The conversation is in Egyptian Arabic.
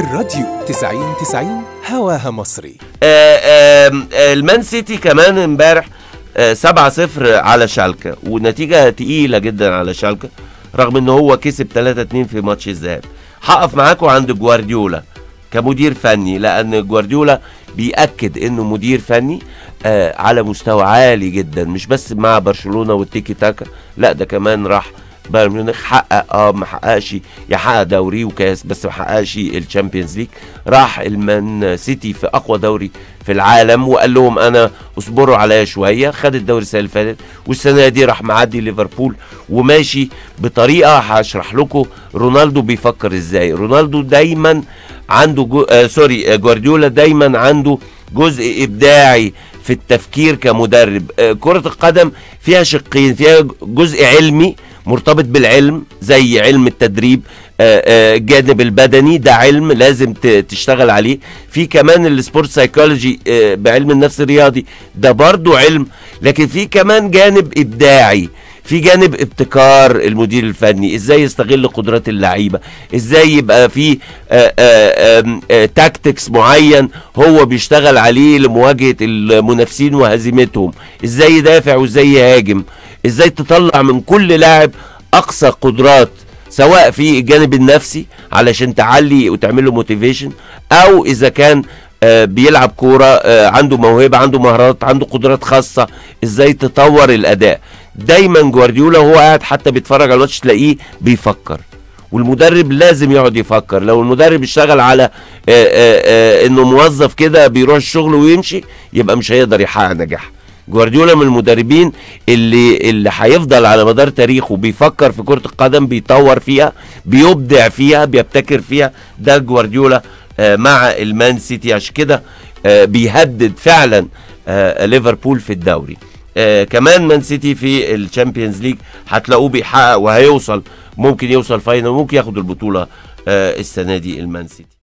الراديو 90 90 هواها مصري آه، آم، آه، المان سيتي كمان امبارح آه، 7-0 على شالكة ونتيجة تقيلة جدا على شالكة رغم ان هو كسب 3-2 في ماتش الذهاب هقف معاكم عند جوارديولا كمدير فني لان جوارديولا بيأكد انه مدير فني آه على مستوى عالي جدا مش بس مع برشلونة والتيكي تاكا لا ده كمان راح بايرن ميونخ حقق اه ما حققش يحقق دوري وكاس بس ما حققش الشامبيونز ليج راح المان سيتي في اقوى دوري في العالم وقال لهم انا اصبروا عليا شويه خد الدوري السنه اللي فاتت والسنه دي راح معدي ليفربول وماشي بطريقه هشرح لكم رونالدو بيفكر ازاي رونالدو دايما عنده جو... آه سوري آه جوارديولا دايما عنده جزء ابداعي في التفكير كمدرب آه كره القدم فيها شقين فيها جزء علمي مرتبط بالعلم زي علم التدريب آه، آه، الجانب البدني ده علم لازم ت- تشتغل عليه في كمان السبورت سايكولوجي آه، بعلم النفس الرياضي ده برضو علم لكن في كمان جانب ابداعي في جانب ابتكار المدير الفني ازاي يستغل قدرات اللعيبه ازاي يبقى في آه، آه، آم، آه، تاكتكس معين هو بيشتغل عليه لمواجهه المنافسين وهزيمتهم ازاي يدافع وازاي يهاجم ازاي تطلع من كل لاعب اقصى قدرات سواء في الجانب النفسي علشان تعلي وتعمل له موتيفيشن او اذا كان آه، بيلعب كوره آه، عنده موهبه عنده مهارات عنده قدرات خاصه ازاي تطور الاداء دايما جوارديولا وهو قاعد حتى بيتفرج على الماتش تلاقيه بيفكر والمدرب لازم يقعد يفكر لو المدرب اشتغل على آه، آه، آه، انه موظف كده بيروح الشغل ويمشي يبقى مش هيقدر يحقق نجاح جوارديولا من المدربين اللي اللي هيفضل على مدار تاريخه بيفكر في كرة القدم بيطور فيها بيبدع فيها بيبتكر فيها ده جوارديولا آه، مع المان سيتي عشان كده آه، بيهدد فعلا آه، ليفربول في الدوري آه كمان مان سيتي في الشامبيونز ليج هتلاقوه بيحقق وهيوصل ممكن يوصل فاينل ممكن ياخد البطولة آه السنة دي المان سيتي